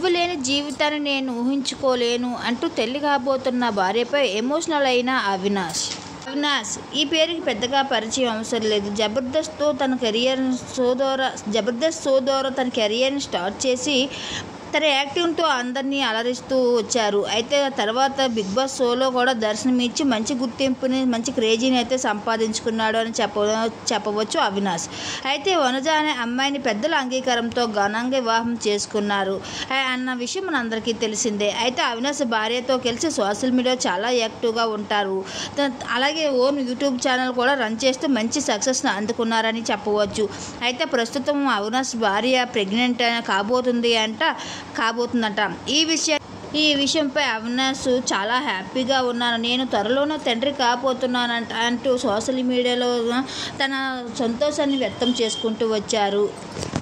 నువ్వు లేని జీవితాన్ని నేను ఊహించుకోలేను అంటూ తల్లి కాబోతున్న భార్యపై ఎమోషనల్ అయిన అవినాష్ అవినాష్ ఈ పేరుకి పెద్దగా పరిచయం అవసరం లేదు జబర్దస్త్తో తన కెరియర్ షో ద్వారా జబర్దస్త్ షో ద్వారా తన కెరియర్ని స్టార్ట్ చేసి తన యాక్టింగ్తో అందరినీ అలరిస్తూ వచ్చారు అయితే ఆ తర్వాత బిగ్ బాస్ షోలో కూడా దర్శనం ఇచ్చి మంచి గుర్తింపుని మంచి క్రేజీని అయితే సంపాదించుకున్నాడు అని చెప్ప చెప్పవచ్చు అవినాష్ అయితే వనజ అనే అమ్మాయిని పెద్దల అంగీకారంతో ఘనంగా వివాహం చేసుకున్నారు ఆ, అన్న విషయం మనందరికీ తెలిసిందే అయితే అవినాష్ భార్యతో కలిసి సోషల్ మీడియా చాలా యాక్టివ్గా ఉంటారు త- అలాగే ఓన్ యూట్యూబ్ ఛానల్ కూడా రన్ చేస్తూ మంచి సక్సెస్ని అందుకున్నారని చెప్పవచ్చు అయితే ప్రస్తుతం అవినాష్ భార్య ప్రెగ్నెంట్ కాబోతుంది అంట కాబోతుందంట ఈ విషయం ఈ విషయంపై అవినాష్ చాలా హ్యాపీగా ఉన్నాను నేను త్వరలోనే తండ్రి కాబోతున్నానంట అంటూ సోషల్ మీడియాలో తన సంతోషాన్ని వ్యక్తం చేసుకుంటూ వచ్చారు